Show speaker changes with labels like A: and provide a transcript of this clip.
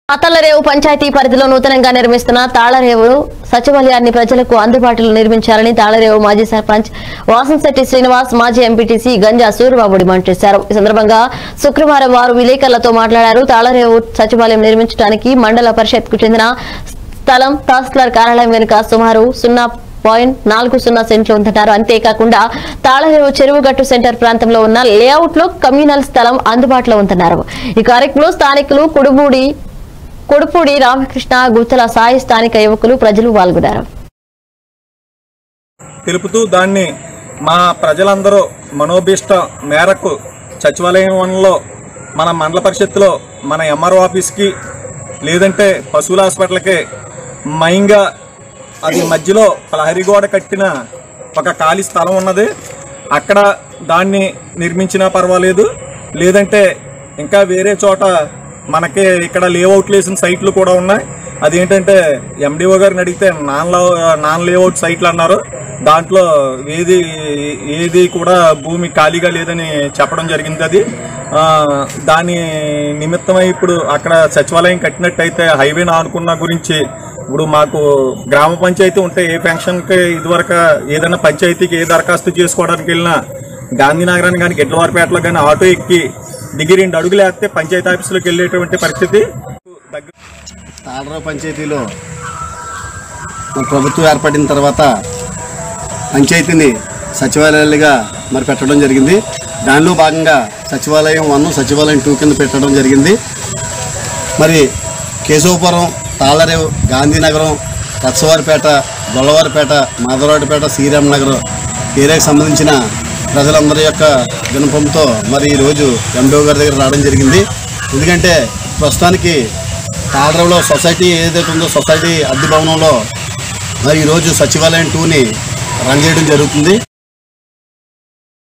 A: అతలరేవు పంచాయతీ పరిధిలో నూతనంగా నిర్మిస్తున్న తాళరేవు సచివాలయాన్ని ప్రజలకు అందుబాటులో నిర్మించాలని తాళరేవు మాజీ సర్పంచ్ వాసంశెట్టి శ్రీనివాస్ మాజీ ఎంపీటీసీ గంజా సూరిబాబు డిమాండ్ చేశారు ఈ సందర్భంగా శుక్రవారం వారు విలేకరులతో మాట్లాడారు తాళరేవు సచివాలయం నిర్మించడానికి మండల పరిషత్ కు చెందిన స్థలం తహసీల్దార్ కార్యాలయం వెనుక సుమారు సున్నా పాయింట్ నాలుగు సున్నా సెంట్లు ఉందన్నారు అంతేకాకుండా తాళరేవు చెరువుగట్టు సెంటర్ ప్రాంతంలో ఉన్న లేఅవుట్ లో కమ్యూనల్ స్థలం అందుబాటులో ఉందన్నారు ఈ కార్యక్రమంలో స్థానికులు కుడుమూడి కొడుపూడి రామకృష్ణ గుత్తల సాయి స్థానిక యువకులు ప్రజలు పాల్గొన్నారు
B: తెలుపుతూ దాన్ని మా ప్రజలందరూ మనోభీష్ట మేరకు సచివాలయం వనంలో మన మండల పరిషత్తులో మన ఎంఆర్ఓ ఆఫీస్కి లేదంటే పశువుల హాస్పిటల్కి మైంగా అది మధ్యలో ప్రహరీ గోడ కట్టిన ఒక ఖాళీ స్థలం ఉన్నది అక్కడ దాన్ని నిర్మించినా పర్వాలేదు లేదంటే ఇంకా వేరే చోట మనకి ఇక్కడ లేఅవుట్ వేసిన సైట్లు కూడా ఉన్నాయి అదేంటంటే ఎండిఓ గారిని అడిగితే నాన్ లో- నాన్ లేఅవుట్ సైట్లు అన్నారు దాంట్లో ఏది ఏది కూడా భూమి ఖాళీగా లేదని చెప్పడం జరిగింది అది ఆ, దాని నిమిత్తమై ఇప్పుడు అక్కడ సచివాలయం కట్టినట్టయితే హైవే ఆనుకున్న గురించి ఇప్పుడు మాకు గ్రామ పంచాయతీ ఉంటే ఏ ఫంక్షన్కి ఇదివరకు ఏదైనా పంచాయతీకి ఏ దరఖాస్తు చేసుకోవడానికి వెళ్ళినా గాంధీనగరాన్ని కానీ గిడ్లవారిపేటలో కానీ ఆటో ఎక్కి దిగి రెండు అడుగులు వేస్తే పంచాయతీ ఆఫీసులోకి వెళ్ళేటువంటి పరిస్థితి దగ్గర
C: తాళరావు పంచాయతీలో మన ప్రభుత్వం ఏర్పడిన తర్వాత పంచాయతీని సచివాలయాలుగా మరి పెట్టడం జరిగింది దానిలో భాగంగా సచివాలయం వన్ సచివాలయం టూ కింద పెట్టడం జరిగింది మరి కేశవపురం తాళరేవు గాంధీనగరం రత్సవారిపేట గొల్లవారిపేట మాధవరావుపేట శ్రీరామ్ నగరం ఏరియాకి సంబంధించిన ప్రజలందరి యొక్క వినపంతో మరి ఈరోజు ఎండో గారి దగ్గర రావడం జరిగింది ఎందుకంటే ప్రస్తుతానికి తాళరేవులో సొసైటీ ఏదైతే ఉందో సొసైటీ అద్దె భవనంలో మరి ఈరోజు సచివాలయం టూని రన్ చేయడం జరుగుతుంది